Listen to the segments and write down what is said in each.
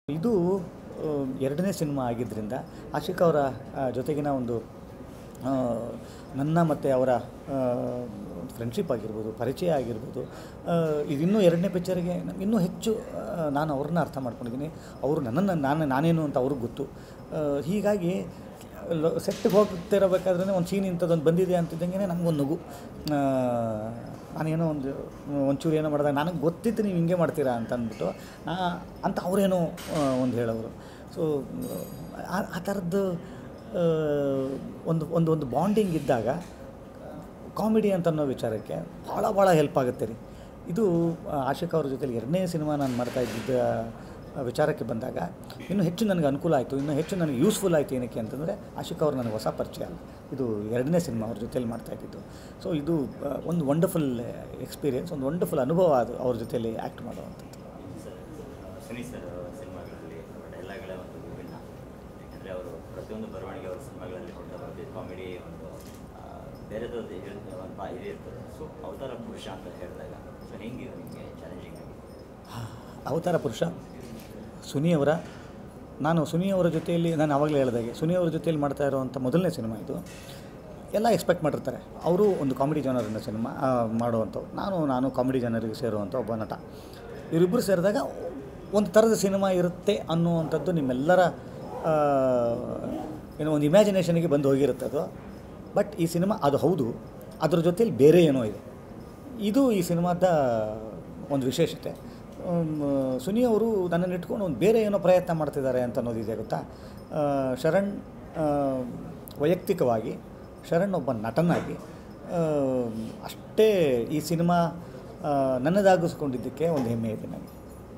ಇದು ಆ, ಎರಡನೇ ಸಿನಿಮಾ ಆಗಿದ್ದರಿಂದ ಆಶಿಕ್ ಅವರ ಆ, ಜೊತೆಗಿನ ಒಂದು ಆ, ನನ್ನ ಮತ್ತು ಅವರ ಫ್ರೆಂಡ್ಶಿಪ್ ಆಗಿರ್ಬೋದು ಪರಿಚಯ ಆಗಿರ್ಬೋದು ಆ, ಇದು ಇನ್ನೂ ಎರಡನೇ ಪಿಕ್ಚರ್ಗೆ ಇನ್ನೂ ಹೆಚ್ಚು ಆ, ನಾನು ಅವ್ರನ್ನ ಅರ್ಥ ಮಾಡ್ಕೊಂಡಿದ್ದೀನಿ ಅವರು ನನ್ನನ್ನು ನಾನು ನಾನೇನು ಅಂತ ಅವ್ರಿಗೆ ಗೊತ್ತು ಆ, ಹೀಗಾಗಿ ಸೆಟ್ಗೆ ಹೋಗ್ತಿರಬೇಕಾದ್ರೆ ಒಂದು ಸೀನ್ ಇಂಥದ್ದೊಂದು ಬಂದಿದೆ ಅಂತಿದ್ದಂಗೆ ನನಗೊಂದು ನಗು ಆ, ನಾನೇನೋ ಒಂದು ಒಂಚೂರು ಏನೋ ಮಾಡಿದಾಗ ನನಗೆ ಗೊತ್ತಿತ್ತು ನೀವು ಹಿಂಗೆ ಮಾಡ್ತೀರಾ ಅಂತ ಅಂದ್ಬಿಟ್ಟು ಆ, ಅಂತ ಅವರೇನೋ ಒಂದು ಹೇಳೋರು ಸೊ ಆ ಆ ಥರದ್ದು ಆ, ಒಂದು ಒಂದು ಒಂದು ಬಾಂಡಿಂಗ್ ಇದ್ದಾಗ ಕಾಮಿಡಿ ಅಂತ ಅನ್ನೋ ವಿಚಾರಕ್ಕೆ ಭಾಳ ಭಾಳ ಹೆಲ್ಪ್ ಆಗುತ್ತೆ ರೀ ಇದು ಆ, ಆಶಿಕ್ ಅವ್ರ ಜೊತೆಲಿ ಎರಡನೇ ಸಿನಿಮಾ ನಾನು ಮಾಡ್ತಾ ಇದ್ದಿದ್ದ ಆ, ವಿಚಾರಕ್ಕೆ ಬಂದಾಗ ಇನ್ನೂ ಹೆಚ್ಚು ನನಗೆ ಅನುಕೂಲ ಆಯಿತು ಇನ್ನೂ ಹೆಚ್ಚು ನನಗೆ ಯೂಸ್ಫುಲ್ ಆಯಿತು ಏನಕ್ಕೆ ಅಂತಂದರೆ ಆಶಿಕ್ ಅವ್ರು ನನಗೆ ಹೊಸ ಪರಿಚಯ ಅಲ್ಲ ಇದು ಎರಡನೇ ಸಿನಿಮಾ ಅವ್ರ ಜೊತೆಲಿ ಮಾಡ್ತಾ ಇದ್ದಿದ್ದು ಸೊ ಇದು ಆ, ಒಂದು ವಂಡರ್ಫುಲ್ ಎಕ್ಸ್ಪೀರಿಯೆನ್ಸ್ ಒಂದು ವಂಡರ್ಫುಲ್ ಅನುಭವ ಅದು ಅವ್ರ ಜೊತೆಲಿ ಆ್ಯಕ್ಟ್ ಮಾಡುವಂಥದ್ದು ಸರ್ ಸುನಿ ಸರ್ ಸಿನಿಮಾಗಳಲ್ಲಿ ಡೈಲಾಗ್ಗಳೇ ಒಂದು ವಿಭಿನ್ನ ಯಾಕಂದರೆ ಅವರು ಪ್ರತಿಯೊಂದು ಬರವಣಿಗೆ ಅವರ ಸಿನಿಮಾಗಳಲ್ಲಿ ಕೊಡ್ತಾ ಬರ್ತಿದ್ದು ಕಾಮಿಡಿ ಒಂದು ಆ, ಬೇರೆದು ಒಂದು ಬಾ ಇದು ಇರ್ತದೆ ಸೊ ಅವತಾರ ಪುರುಷ ಅಂತ ಹೇಳಿದಾಗ ಸೊ ಹೆಂಗೆ ನಿಮಗೆ ಚಾಲೆಂಜಿಂಗ್ ಆಗಿದೆ ಅವತಾರ ಪುರುಷ ಸುನಿ ಅವರ ನಾನು ಸುನಿ ಅವರ ಜೊತೆಯಲ್ಲಿ ನಾನು ಆವಾಗಲೇ ಹೇಳಿದಾಗೆ ಸುನಿ ಅವರ ಜೊತೆಯಲ್ಲಿ ಮಾಡ್ತಾ ಇರೋವಂಥ ಮೊದಲನೇ ಸಿನಿಮಾ ಇದು ಎಲ್ಲ ಎಕ್ಸ್ಪೆಕ್ಟ್ ಮಾಡಿರ್ತಾರೆ ಅವರು ಒಂದು ಕಾಮಿಡಿ ಜನರನ್ನ ಸಿನಿಮಾ ಆ, ಮಾಡುವಂಥವ್ರು ನಾನು ನಾನು ಕಾಮಿಡಿ ಜನರಿಗೆ ಸೇರುವಂಥ ಒಬ್ಬ ನಟ ಇವರಿಬ್ಬರು ಸೇರಿದಾಗ ಒಂದು ಥರದ ಸಿನಿಮಾ ಇರುತ್ತೆ ಅನ್ನುವಂಥದ್ದು ನಿಮ್ಮೆಲ್ಲರ ಆ, ಏನೋ ಒಂದು ಇಮ್ಯಾಜಿನೇಷನ್ಗೆ ಬಂದು ಹೋಗಿರುತ್ತೆ ಅದು ಬಟ್ ಈ ಸಿನಿಮಾ ಅದು ಹೌದು ಅದ್ರ ಜೊತೆಲಿ ಬೇರೆ ಏನೋ ಇದೆ ಇದು ಈ ಸಿನಿಮಾದ ಒಂದು ವಿಶೇಷತೆ ಆಮ್, ಸುನಿ ಅವರು ನನ್ನನ್ನು ಇಟ್ಕೊಂಡು ಒಂದು ಬೇರೆ ಏನೋ ಪ್ರಯತ್ನ ಮಾಡ್ತಿದ್ದಾರೆ ಅಂತ ಅನ್ನೋದಿದೆ ಗೊತ್ತಾ ಆ, ಶರಣ್ ಆ, ವೈಯಕ್ತಿಕವಾಗಿ ಶರಣ್ ಒಬ್ಬ ನಟನಾಗಿ ಆ, ಅಷ್ಟೇ ಈ ಸಿನಿಮಾ ಆ, ನನ್ನದಾಗಿಸ್ಕೊಂಡಿದ್ದಕ್ಕೆ ಒಂದು ಹೆಮ್ಮೆ ಇದೆ ನನಗೆ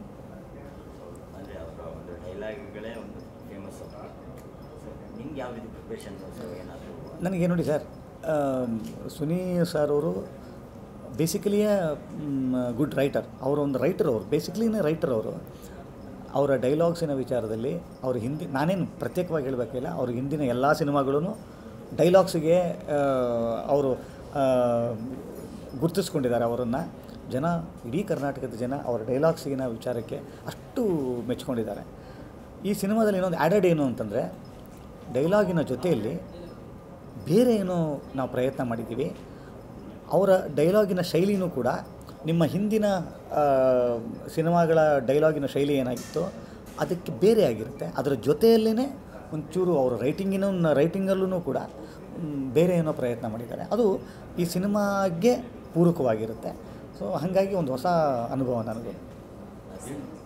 ಅಂದರೆ ಅವರ ಒಂದು ಡೈಲಾಗ್ಗಳೇ ಒಂದು ಫೇಮಸ್ ಸೊ ನಿಮ್ಗೆ ಯಾವ ರೀತಿ ಪ್ರಿಪ್ರೇಷನ್ ಸೊ ಏನಾದರೂ ನನಗೆ ನೋಡಿ ಸರ್ ಆಮ್, ಸುನಿ ಸರ್ ಅವರು ಬೇಸಿಕಲಿಯೇ ಗುಡ್ ರೈಟರ್ ಅವರು ಒಂದು ರೈಟರ್ ಅವರು ಬೇಸಿಕಲಿನೇ ರೈಟರ್ ಅವರು ಅವರ ಡೈಲಾಗ್ಸಿನ ವಿಚಾರದಲ್ಲಿ ಅವ್ರ ಹಿಂದಿ ನಾನೇನು ಪ್ರತ್ಯೇಕವಾಗಿ ಹೇಳಬೇಕಿಲ್ಲ ಅವ್ರ ಹಿಂದಿನ ಎಲ್ಲ ಸಿನಿಮಾಗಳೂ ಡೈಲಾಗ್ಸಿಗೆ ಅವರು ಗುರ್ತಿಸ್ಕೊಂಡಿದ್ದಾರೆ ಅವರನ್ನು ಜನ ಇಡೀ ಕರ್ನಾಟಕದ ಜನ ಅವರ ಡೈಲಾಗ್ಸಿನ ವಿಚಾರಕ್ಕೆ ಅಷ್ಟು ಮೆಚ್ಕೊಂಡಿದ್ದಾರೆ ಈ ಸಿನಿಮಾದಲ್ಲಿ ಇನ್ನೊಂದು ಆ್ಯಡೆಡ್ ಏನು ಅಂತಂದರೆ ಡೈಲಾಗಿನ ಜೊತೆಯಲ್ಲಿ ಬೇರೆ ಏನೋ ನಾವು ಪ್ರಯತ್ನ ಮಾಡಿದ್ದೀವಿ ಅವರ ಡೈಲಾಗಿನ ಶೈಲಿನೂ ಕೂಡ ನಿಮ್ಮ ಹಿಂದಿನ ಆ, ಸಿನಿಮಾಗಳ ಡೈಲಾಗಿನ ಶೈಲಿ ಏನಾಗಿತ್ತು ಅದಕ್ಕೆ ಬೇರೆ ಆಗಿರುತ್ತೆ ಅದರ ಜೊತೆಯಲ್ಲೇ ಒಂಚೂರು ಅವರ ರೈಟಿಂಗಿನ ರೈಟಿಂಗಲ್ಲೂ ಕೂಡ ಮ್, ಬೇರೆ ಏನೋ ಪ್ರಯತ್ನ ಮಾಡಿದ್ದಾರೆ ಅದು ಈ ಸಿನಿಮಾಗೆ ಪೂರಕವಾಗಿರುತ್ತೆ ಸೊ ಹಾಗಾಗಿ ಒಂದು ಹೊಸ ಅನುಭವ ನನಗೆ